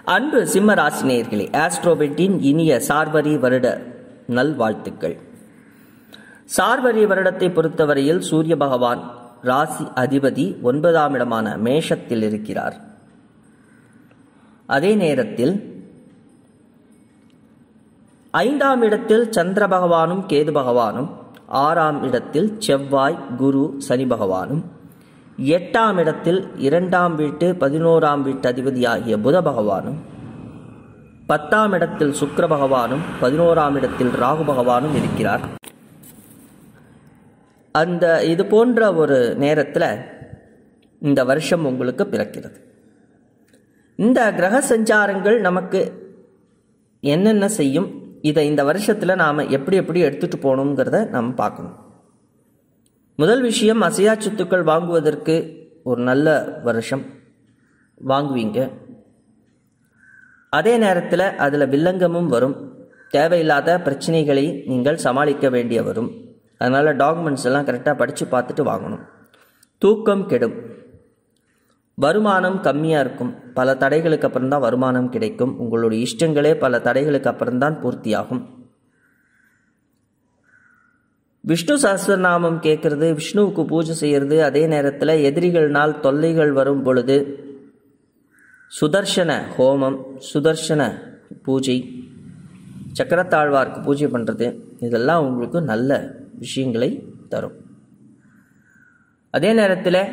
அன்பு சிம்ம ராசினியர்களே ஆஸ்ட்ரோபெட்டின் இனிய சார்வரி வருட நல்வாழ்த்துக்கள் சார்வரி வருடத்தை பொறுத்தவரையில் சூரிய பகவான் ராசி அதிபதி ஒன்பதாம் இடமான மேஷத்தில் இருக்கிறார் அதே நேரத்தில் ஐந்தாம் இடத்தில் சந்திர பகவானும் கேது பகவானும் ஆறாம் இடத்தில் செவ்வாய் குரு சனி பகவானும் எட்டாம் இடத்தில் இரண்டாம் வீட்டு பதினோராம் வீட்டு அதிபதியாகிய புத பகவானும் பத்தாம் இடத்தில் சுக்கிர பகவானும் பதினோராம் இடத்தில் ராகு பகவானும் இருக்கிறார் அந்த இது போன்ற ஒரு நேரத்தில் இந்த வருஷம் உங்களுக்கு பிறக்கிறது இந்த கிரக சஞ்சாரங்கள் நமக்கு என்னென்ன செய்யும் இதை இந்த வருஷத்தில் நாம் எப்படி எப்படி எடுத்துகிட்டு போகணுங்கிறத நாம் பார்க்கணும் முதல் விஷயம் அசையா சொத்துக்கள் வாங்குவதற்கு ஒரு நல்ல வருஷம் வாங்குவீங்க அதே நேரத்தில் அதில் வில்லங்கமும் வரும் தேவையில்லாத பிரச்சனைகளை நீங்கள் சமாளிக்க வேண்டிய வரும் அதனால் டாக்குமெண்ட்ஸ் எல்லாம் கரெக்டாக படித்து பார்த்துட்டு வாங்கணும் தூக்கம் கெடும் வருமானம் கம்மியாக இருக்கும் பல தடைகளுக்கு அப்புறம் தான் வருமானம் கிடைக்கும் உங்களுடைய இஷ்டங்களே பல தடைகளுக்கு அப்புறம் தான் பூர்த்தியாகும் விஷ்ணு சஹஸ்ரநாமம் கேட்கறது விஷ்ணுவுக்கு பூஜை செய்கிறது அதே நேரத்தில் எதிரிகள்னால் தொல்லைகள் வரும் பொழுது சுதர்சன ஹோமம் சுதர்சன பூஜை சக்கரத்தாழ்வார்க்கு பூஜை பண்ணுறது இதெல்லாம் உங்களுக்கு நல்ல விஷயங்களை தரும் அதே நேரத்தில்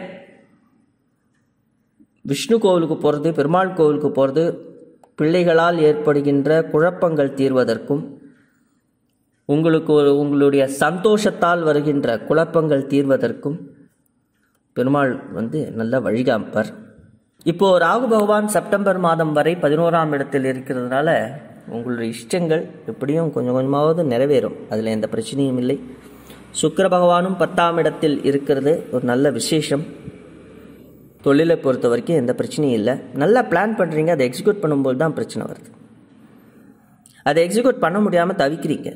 விஷ்ணு கோவிலுக்கு போகிறது பெருமாள் கோவிலுக்கு போகிறது பிள்ளைகளால் ஏற்படுகின்ற குழப்பங்கள் தீர்வதற்கும் உங்களுக்கு ஒரு உங்களுடைய சந்தோஷத்தால் வருகின்ற குழப்பங்கள் தீர்வதற்கும் பெருமாள் வந்து நல்ல வழிகாம்பர் இப்போ ராகு பகவான் செப்டம்பர் மாதம் வரை பதினோராம் இடத்தில் இருக்கிறதுனால உங்களுடைய இஷ்டங்கள் எப்படியும் கொஞ்சம் கொஞ்சமாவது நிறைவேறும் அதில் எந்த பிரச்சனையும் இல்லை சுக்கிர பகவானும் பத்தாம் இடத்தில் இருக்கிறது ஒரு நல்ல விசேஷம் தொழிலை பொறுத்த வரைக்கும் எந்த பிரச்சனையும் இல்லை நல்லா பிளான் பண்ணுறீங்க அதை எக்ஸிக்யூட் பண்ணும்போது தான் பிரச்சனை வருது அதை எக்ஸிக்யூட் பண்ண முடியாமல் தவிக்கிறீங்க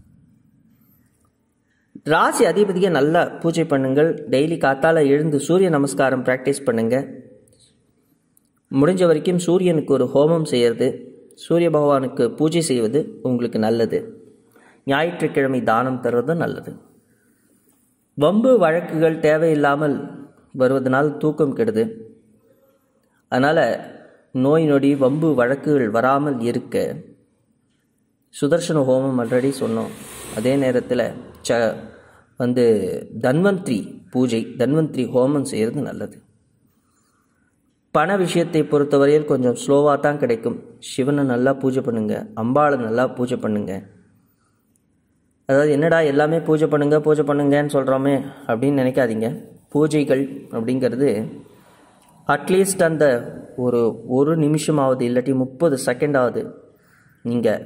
ராசி அதிபதியை நல்லா பூஜை பண்ணுங்கள் டெய்லி காத்தால எழுந்து சூரிய நமஸ்காரம் ப்ராக்டிஸ் பண்ணுங்கள் முடிஞ்ச வரைக்கும் சூரியனுக்கு ஒரு ஹோமம் செய்கிறது சூரிய பகவானுக்கு பூஜை செய்வது உங்களுக்கு நல்லது ஞாயிற்றுக்கிழமை தானம் தருவது நல்லது வம்பு வழக்குகள் தேவையில்லாமல் வருவதனால் தூக்கம் கெடுது அதனால் நோய் நொடி வம்பு வழக்குகள் வராமல் இருக்க சுதர்சன ஹோமம் ஆல்ரெடி சொன்னோம் அதே நேரத்தில் ச வந்து தன்வந்திரி பூஜை தன்வந்திரி ஹோமம் செய்கிறது நல்லது பண விஷயத்தை பொறுத்தவரையில் கொஞ்சம் ஸ்லோவாக தான் கிடைக்கும் சிவனை நல்லா பூஜை பண்ணுங்க அம்பாளை நல்லா பூஜை பண்ணுங்க அதாவது என்னடா எல்லாமே பூஜை பண்ணுங்க பூஜை பண்ணுங்கன்னு சொல்கிறோமே அப்படின்னு நினைக்காதீங்க பூஜைகள் அப்படிங்கிறது அட்லீஸ்ட் அந்த ஒரு ஒரு நிமிஷமாவது இல்லாட்டி முப்பது செகண்டாவது நீங்கள்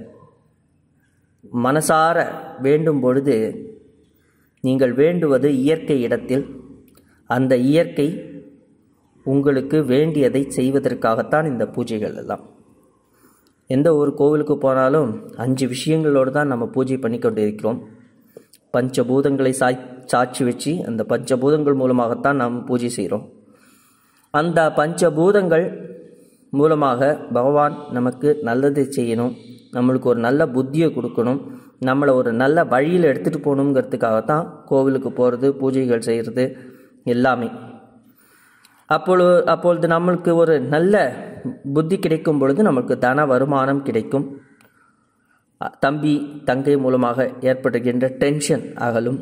மனசார வேண்டும் பொழுது நீங்கள் வேண்டுவது இயற்கை இடத்தில் அந்த இயற்கை உங்களுக்கு வேண்டியதை செய்வதற்காகத்தான் இந்த பூஜைகள் எல்லாம் எந்த ஒரு கோவிலுக்கு போனாலும் அஞ்சு விஷயங்களோடு தான் நம்ம பூஜை பண்ணி கொண்டு இருக்கிறோம் பஞ்சபூதங்களை சாய் சாட்சி வச்சு அந்த பஞ்சபூதங்கள் மூலமாகத்தான் நாம் பூஜை செய்கிறோம் அந்த பஞ்சபூதங்கள் மூலமாக பகவான் நமக்கு நல்லது செய்யணும் நம்மளுக்கு ஒரு நல்ல புத்தியை கொடுக்கணும் நம்மளை ஒரு நல்ல வழியில் எடுத்துகிட்டு போகணுங்கிறதுக்காகத்தான் கோவிலுக்கு போகிறது பூஜைகள் செய்கிறது எல்லாமே அப்பொழுது அப்பொழுது நம்மளுக்கு ஒரு நல்ல புத்தி கிடைக்கும் பொழுது நமக்கு தன வருமானம் கிடைக்கும் தம்பி தங்கை மூலமாக ஏற்படுகின்ற டென்ஷன் அகலும்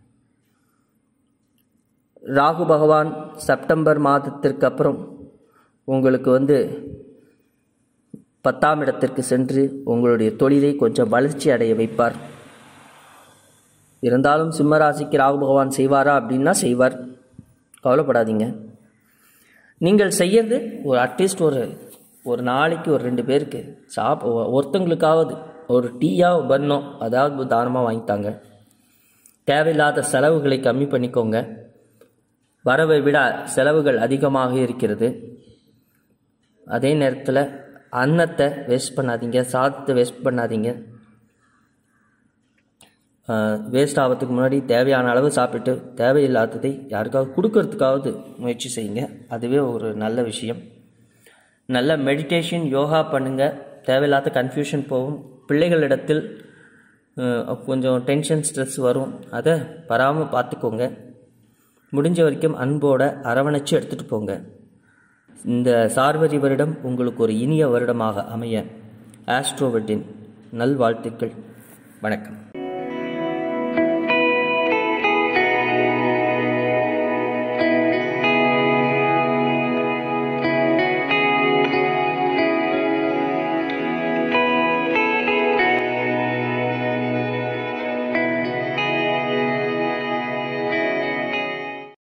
ராகு பகவான் செப்டம்பர் மாதத்திற்கு அப்புறம் உங்களுக்கு வந்து பத்தாம் இடத்திற்கு சென்று உங்களுடைய தொழிலை கொஞ்சம் வளர்ச்சி அடைய வைப்பார் இருந்தாலும் சிம்மராசிக்கு ராகு பகவான் செய்வாரா அப்படின்னா செய்வார் கவலைப்படாதீங்க நீங்கள் செய்யறது ஒரு அட்லீஸ்ட் ஒரு ஒரு நாளைக்கு ஒரு ரெண்டு பேருக்கு சாப் ஒருத்தங்களுக்காவது ஒரு டீயா பன்னோ அதாவது தானமாக வாங்கித்தாங்க தேவையில்லாத செலவுகளை கம்மி பண்ணிக்கோங்க வரவை விட செலவுகள் அதிகமாக இருக்கிறது அதே நேரத்தில் அன்னத்தை வேஸ்ட் பண்ணாதீங்க சாதத்தை வேஸ்ட் பண்ணாதீங்க வேஸ்ட் ஆகிறதுக்கு முன்னாடி தேவையான அளவு சாப்பிட்டு தேவையில்லாததை யாருக்காவது கொடுக்கறதுக்காவது முயற்சி செய்யுங்க அதுவே ஒரு நல்ல விஷயம் நல்ல மெடிடேஷன் யோகா பண்ணுங்கள் தேவையில்லாத கன்ஃபியூஷன் போகும் பிள்ளைகளிடத்தில் அஹ், கொஞ்சம் டென்ஷன் ஸ்ட்ரெஸ் வரும் அதை வராமல் பார்த்துக்கோங்க முடிஞ்ச வரைக்கும் அன்போட அரவணைச்சு எடுத்துகிட்டு போங்க இந்த சார்வரி வருடம் உங்களுக்கு ஒரு இனிய வருடமாக அமைய ஆஸ்ட்ரோவெட்டின் நல்வாழ்த்துக்கள் வணக்கம்